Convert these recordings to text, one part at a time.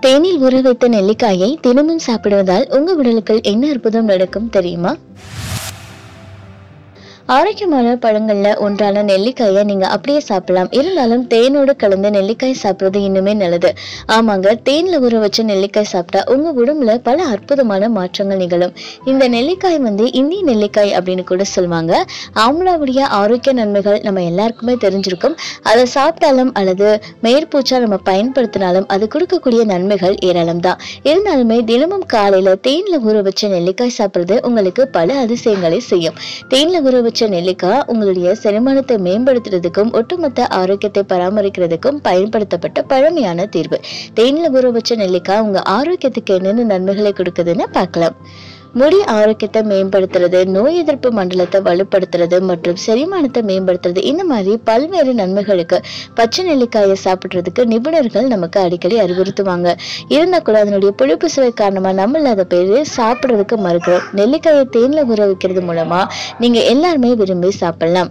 தேனில் ஊற வைத்த நெல்லிக்காயை தினமும் சாப்பிடுவதால் உங்க உடலுக்கு என்ன அற்புதம் நடக்கும் தெரியுமா ஆரோக்கியமான பழங்கள்ல ஒன்றான நெல்லிக்காயை நீங்க அப்படியே சாப்பிடலாம் இருந்தாலும் தேனோடு கலந்து நெல்லிக்காய் சாப்பிடுறது இன்னுமே நல்லது ஆமாங்க தேன்ல ஊற வச்ச நெல்லிக்காய் சாப்பிட்டா உங்க உடம்புல பல அற்புதமான மாற்றங்கள் நிகழும் இந்த நெல்லிக்காய் வந்து இந்திய நெல்லிக்காய் அப்படின்னு கூட சொல்லுவாங்க ஆம்லாவுடைய ஆரோக்கிய நன்மைகள் நம்ம எல்லாருக்குமே தெரிஞ்சிருக்கும் அதை சாப்பிட்டாலும் அல்லது மேற்பூச்சா நம்ம பயன்படுத்தினாலும் அது கொடுக்கக்கூடிய நன்மைகள் ஏராளம் தான் இருந்தாலுமே தினமும் காலையில தேன்ல ஊற வச்ச நெல்லிக்காய் சாப்பிடுறது உங்களுக்கு பல அதிசயங்களை செய்யும் தேன்ல ஊற வச்ச நெல்லிக்காய் உங்களுடைய செரிமானத்தை மேம்படுத்துறதுக்கும் ஒட்டுமொத்த ஆரோக்கியத்தை பராமரிக்கிறதுக்கும் பயன்படுத்தப்பட்ட பழமையான தீர்வு தேன்ல ஊற வச்ச நெல்லிக்காய் உங்க ஆரோக்கியத்துக்கு என்னென்ன நன்மைகளை கொடுக்குதுன்னு பார்க்கலாம் முடி ஆரோக்கியத்தை மேம்படுத்துறது நோய் எதிர்ப்பு மண்டலத்தை வலுப்படுத்துறது மற்றும் செரிமானத்தை மேம்படுத்துறது இந்த மாதிரி பல்வேறு நன்மைகளுக்கு பச்சை நெல்லிக்காயை சாப்பிடுறதுக்கு நிபுணர்கள் நமக்கு அடிக்கடி அறிவுறுத்துவாங்க இருந்தா கூட அதனுடைய புளிப்பு சுவை காரணமா நம்ம இல்லாத பேரு சாப்பிடுறதுக்கு மறுக்கிறோம் நெல்லிக்காயை தேன்ல ஊற வைக்கிறது மூலமா நீங்க எல்லாருமே விரும்பி சாப்பிடலாம்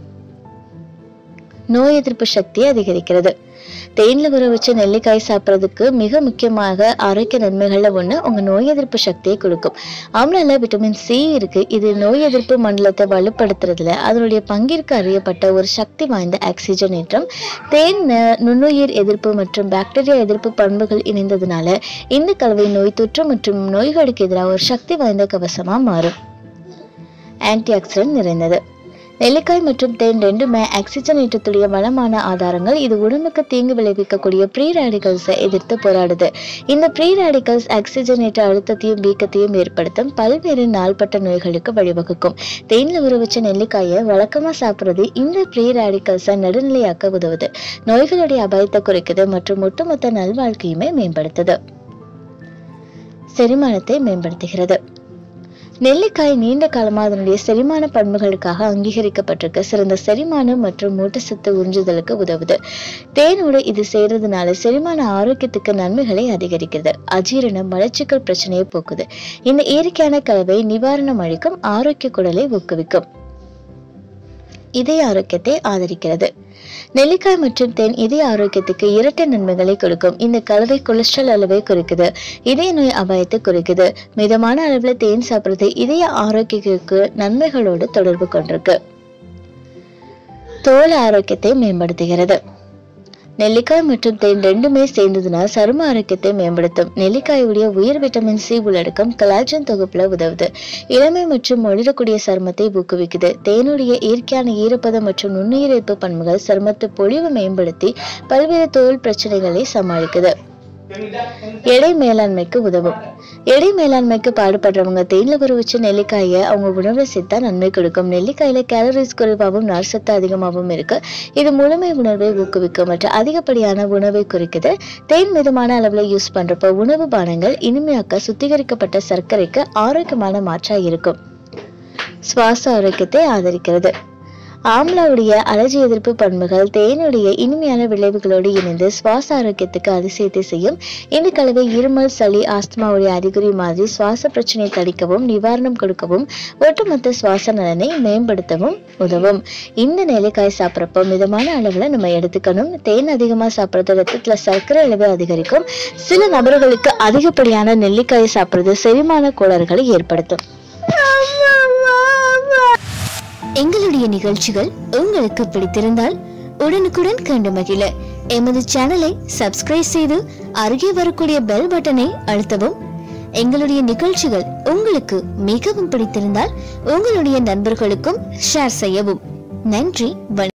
நோய் எதிர்ப்பு சக்தியை அதிகரிக்கிறது தேன்ல ஊற வச்ச நெல்லிக்காய் சாப்பிட்றதுக்கு மிக முக்கியமாக ஆரோக்கிய நன்மைகள்ல ஒண்ணு உங்க நோய் எதிர்ப்பு சக்தியை கொடுக்கும் ஆம்லால விட்டமின் சி இருக்கு இது நோய் எதிர்ப்பு மண்டலத்தை வலுப்படுத்துறதுல அதனுடைய பங்கிற்கு அறியப்பட்ட ஒரு சக்தி வாய்ந்த ஆக்சிஜனேற்றம் தேன் ந- நுண்ணுயிர் எதிர்ப்பு மற்றும் பாக்டீரியா எதிர்ப்பு பண்புகள் இணைந்ததுனால இந்த கலவை நோய் தொற்று மற்றும் நோய்களுக்கு எதிராக ஒரு சக்தி வாய்ந்த கவசமா மாறும் ஆன்டி ஆக்சிடென்ட் நிறைந்தது நெல்லிக்காய் மற்றும் தேன் ரெண்டுமே ஆக்சிஜனேற்றத்துடைய வளமான ஆதாரங்கள் இது உடம்புக்கு தீங்கு விளைவிக்கக்கூடிய ப்ரீ ரேடிகல்ஸை எதிர்த்து போராடுது இந்த ப்ரீ ரேடிகல்ஸ் ஆக்சிஜனேற்ற அழுத்தத்தையும் வீக்கத்தையும் ஏற்படுத்தும் பல்வேறு நாள்பட்ட நோய்களுக்கு வழிவகுக்கும் தேன்ல ஊற வச்ச நெல்லிக்காயை வழக்கமா சாப்பிடுறது இந்த ப்ரீ ரேடிகல்ஸை நடுநிலையாக்க உதவுது நோய்களுடைய அபாயத்தை குறைக்குது மற்றும் ஒட்டுமொத்த நல்வாழ்க்கையுமே மேம்படுத்துது செரிமானத்தை மேம்படுத்துகிறது நெல்லிக்காய் நீண்ட காலமா அதனுடைய செரிமான பண்புகளுக்காக அங்கீகரிக்கப்பட்டிருக்கு சிறந்த செரிமானம் மற்றும் ஊட்டச்சத்து உறிஞ்சுதலுக்கு உதவுது தேனோடு இது செய்யறதுனால செரிமான ஆரோக்கியத்துக்கு நன்மைகளை அதிகரிக்கிறது அஜீரண மலச்சிக்கல் பிரச்சனையை போக்குது இந்த இயற்கையான கலவை நிவாரணம் அளிக்கும் ஆரோக்கிய குடலை ஊக்குவிக்கும் இதய ஆரோக்கியத்தை ஆதரிக்கிறது நெல்லிக்காய் மற்றும் தேன் இதய ஆரோக்கியத்துக்கு இரட்டை நன்மைகளை கொடுக்கும் இந்த கலவை கொலஸ்ட்ரால் அளவை குறைக்குது இதய நோய் அபாயத்தை குறைக்குது மிதமான அளவுல தேன் சாப்பிடுறது இதய ஆரோக்கியத்திற்கு நன்மைகளோடு தொடர்பு கொண்டிருக்கு தோல் ஆரோக்கியத்தை மேம்படுத்துகிறது நெல்லிக்காய் மற்றும் தேன் ரெண்டுமே சேர்ந்ததுன்னா சரும ஆரோக்கியத்தை மேம்படுத்தும் நெல்லிக்காயுடைய உயர் விட்டமின் சி உள்ளடக்கம் கலாஜன் தொகுப்புல உதவுது இளமை மற்றும் ஒளிரக்கூடிய சருமத்தை ஊக்குவிக்குது தேனுடைய இயற்கையான ஈரப்பதம் மற்றும் நுண்ணுயிரிப்பு பண்புகள் சருமத்து பொழிவு மேம்படுத்தி பல்வேறு தோல் பிரச்சனைகளை சமாளிக்குது எடை மேலாண்மைக்கு உதவும் எடை மேலாண்மைக்கு பாடுபடுறவங்க தேன்ல ஊற வச்ச நெல்லிக்காயை அவங்க உணவுல சேர்த்தா நன்மை கொடுக்கும் நெல்லிக்காயில கேலரிஸ் குறைவாகவும் நார்சத்து அதிகமாகவும் இருக்கு இது முழுமை உணர்வை ஊக்குவிக்கும் மற்றும் அதிகப்படியான உணவை குறைக்குது தேன் மிதமான அளவுல யூஸ் பண்றப்போ உணவு பானங்கள் இனிமையாக்க சுத்திகரிக்கப்பட்ட சர்க்கரைக்கு ஆரோக்கியமான மாற்றா இருக்கும் சுவாச ஆரோக்கியத்தை ஆதரிக்கிறது ஆம்லாவுடைய அலர்ஜி எதிர்ப்பு பண்புகள் தேனுடைய இனிமையான விளைவுகளோடு இணைந்து சுவாச ஆரோக்கியத்துக்கு அதிசயத்தை செய்யும் இந்த கலவை இருமல் சளி ஆஸ்துமாவுடைய அறிகுறி மாதிரி சுவாச பிரச்சனையை தணிக்கவும் நிவாரணம் கொடுக்கவும் ஒட்டுமொத்த சுவாச நலனை மேம்படுத்தவும் உதவும் இந்த நெல்லிக்காய் சாப்பிட்றப்போ மிதமான அளவுல நம்ம எடுத்துக்கணும் தேன் அதிகமா சாப்பிட்றது ரத்தத்துல சர்க்கரை அளவு அதிகரிக்கும் சில நபர்களுக்கு அதிகப்படியான நெல்லிக்காயை சாப்பிட்றது செரிமான கோளாறுகளை ஏற்படுத்தும் எங்களுடைய நிகழ்ச்சிகள் உங்களுக்கு பிடித்திருந்தால் உடனுக்குடன் கண்டு மகிழ எமது சேனலை சப்ஸ்கிரைப் செய்து அருகே வரக்கூடிய பெல் பட்டனை அழுத்தவும் எங்களுடைய நிகழ்ச்சிகள் உங்களுக்கு மிகவும் பிடித்திருந்தால் உங்களுடைய நண்பர்களுக்கும் ஷேர் செய்யவும் நன்றி வணக்கம்